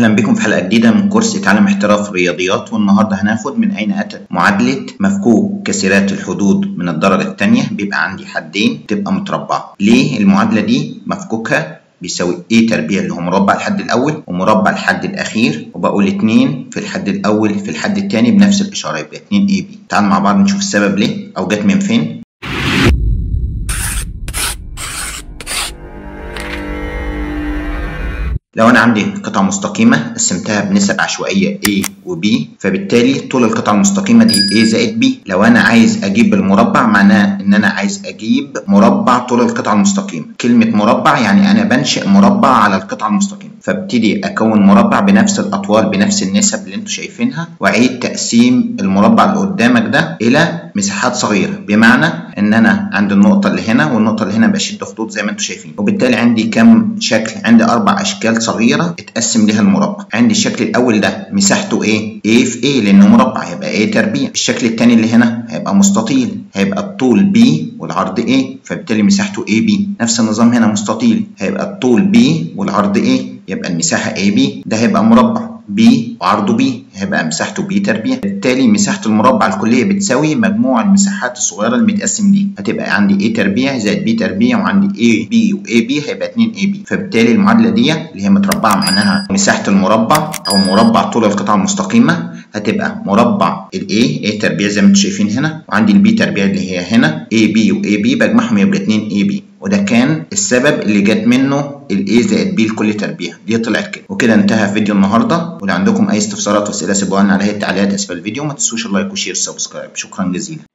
أهلا بكم في حلقة جديدة من كورس اتعلم احتراف الرياضيات والنهاردة هناخد من أين أتت معادلة مفكوك كسرات الحدود من الدرجة الثانية بيبقى عندي حدين تبقى متربعة ليه المعادلة دي مفكوكها بيساوي a تربيع اللي هو مربع الحد الأول ومربع الحد الأخير وبقول 2 في الحد الأول في الحد الثاني بنفس الإشارة يبقى 2 ab تعال مع بعض نشوف السبب ليه أو جت من فين لو انا عندي قطعه مستقيمه قسمتها بنسب عشوائيه a و b فبالتالي طول القطعه المستقيمه دي a زائد b لو انا عايز اجيب المربع معناه ان انا عايز اجيب مربع طول القطعه المستقيمه كلمه مربع يعني انا بنشئ مربع على القطعه المستقيمه فابتدي اكون مربع بنفس الاطوال بنفس النسب اللي انتم شايفينها واعيد تقسيم المربع اللي قدامك ده الى مساحات صغيره بمعنى ان انا عند النقطه اللي هنا والنقطه اللي هنا بشد خطوط زي ما انتم شايفين وبالتالي عندي كم شكل عندي اربع اشكال صغيره اتقسم لها المربع عندي الشكل الاول ده مساحته ايه a في a لانه مربع هيبقى a تربيع الشكل الثاني اللي هنا هيبقى مستطيل هيبقى الطول b والعرض a فبالتالي مساحته ab نفس النظام هنا مستطيل هيبقى الطول b والعرض a يبقى المساحه ab ده هيبقى مربع b وعرضه b هيبقى مساحته b تربيع بالتالي مساحة المربع الكلية بتساوي مجموع المساحات الصغيرة المتقسم دي هتبقى عندي a تربيع زائد b تربيع وعندي a b و a b هيبقى 2 a b فبالتالي المعادلة دي اللي هي متربعة معناها مساحة المربع أو مربع طول القطعة المستقيمة هتبقى مربع ال A A تربيع زي ما انتم شايفين هنا وعندي ال B تربيع اللي هي هنا A B و A B بجمعهم يبقى 2 A B وده كان السبب اللي جت منه ال A زائد B لكل تربيع دي طلعت كده وكده انتهى فيديو النهارده ولو عندكم اي استفسارات واسئله سيبوها لنا على التعليقات اسفل الفيديو ما تنسوش اللايك وشير والسبسكرايب شكرا جزيلا